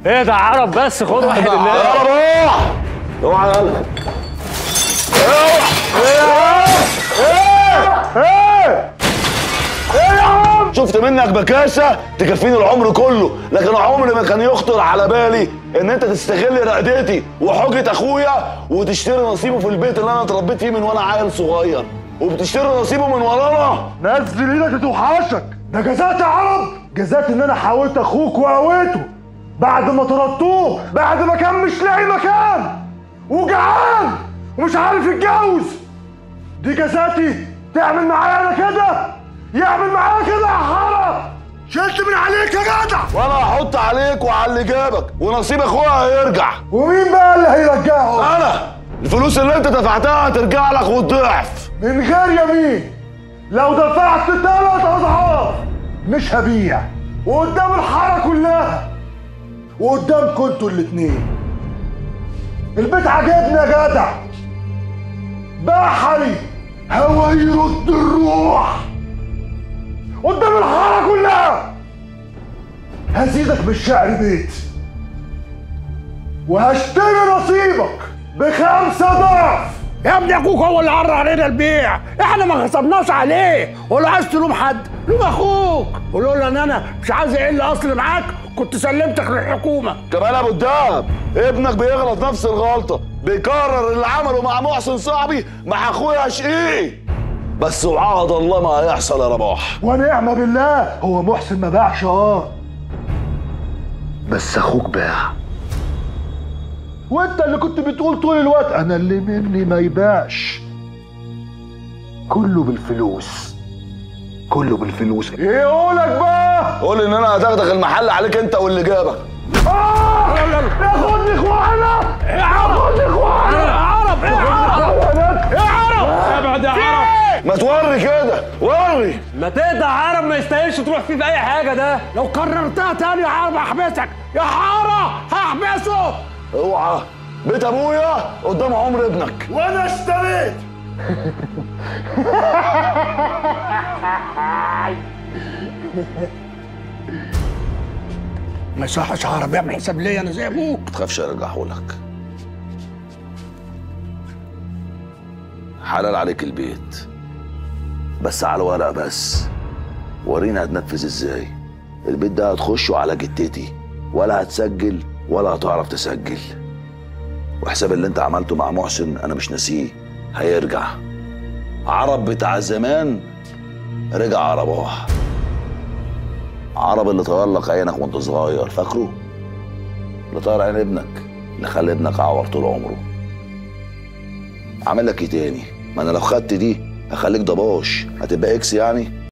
ايه ده عرب بس خد واحد الله يلا روح اوعى يلا شفت منك بكاسة تكفيني العمر كله لكن عمري ما كان يخطر على بالي ان انت تستغل رقدتي وحجة اخويا وتشتري نصيبه في البيت اللي انا اتربيت فيه من وانا عيل صغير وبتشتري نصيبه من ورانا نزل ايدك توحشك ده جزات يا عرب جزات ان انا حاولت اخوك وقويته بعد ما طردتوه بعد ما كان مش لاقي مكان وجعان ومش عارف يتجوز دي جزاتي تعمل معايا انا كده يعمل معايا كده يا حرب شلت من عليك يا جدع وانا هحط عليك وعلى اللي جابك ونصيب اخويا هيرجع ومين بقى اللي هيرجعه انا الفلوس اللي انت دفعتها هترجع لك والضعف من غير يمين لو دفعت ثلاث اضعاف مش هبيع وقدام الحاره كلها وقدامكم انتوا الاتنين البيت عجبني يا جدع بحري هوا يرد الروح قدام الحاره كلها هزيدك بالشعر بيت وهشتري نصيبك بخمسة ضعف يا ابني اخوك هو اللي عرض علينا البيع احنا ما غصبناش عليه ولو عايز تلوم حد لوم اخوك ولولا ان انا مش عايز اقل اصل معاك كنت سلمتك للحكومه كمان ابو الدهب ابنك بيغلط نفس الغلطه بيكرر اللي عمله مع محسن صاحبي مع اخويا شقيقي بس وعهد الله ما هيحصل يا رباح ونعم بالله هو محسن ما باعش اه بس اخوك باع وانت اللي كنت بتقول طول الوقت انا اللي مني ما يباعش كله بالفلوس كله بالفلوس ايه قولك بقى قول ان انا هدغدغ المحل عليك انت واللي جابك آه! ياخدني اخوانا ياخدني اخوانا يا عرب يا عرب يا عرب ابعد يا عرب ما توري كده وري ما تقطع عرب ما يستاهلش تروح فيه في اي حاجه ده لو كررتها تاني يا عرب هحبسك يا حاره هحبسه اوعى بيت ابويا قدام عمر ابنك وانا اشتريت ما يصحش عرب يعمل حساب ليا انا زي ابوك ما تخافش ارجعهولك حلال عليك البيت بس على الورق بس ورينا هتنفذ ازاي البيت ده هتخشه على جتتي ولا هتسجل ولا هتعرف تسجل وحساب اللي انت عملته مع محسن انا مش ناسيه هيرجع عرب بتاع زمان رجع عرباه عرب اللي طير لك عينك وانت صغير فاكره اللي طير عين ابنك اللي خلى ابنك عور طول عمره عامل لك ايه تاني ما انا لو خدت دي هخليك ضباش هتبقى اكس يعني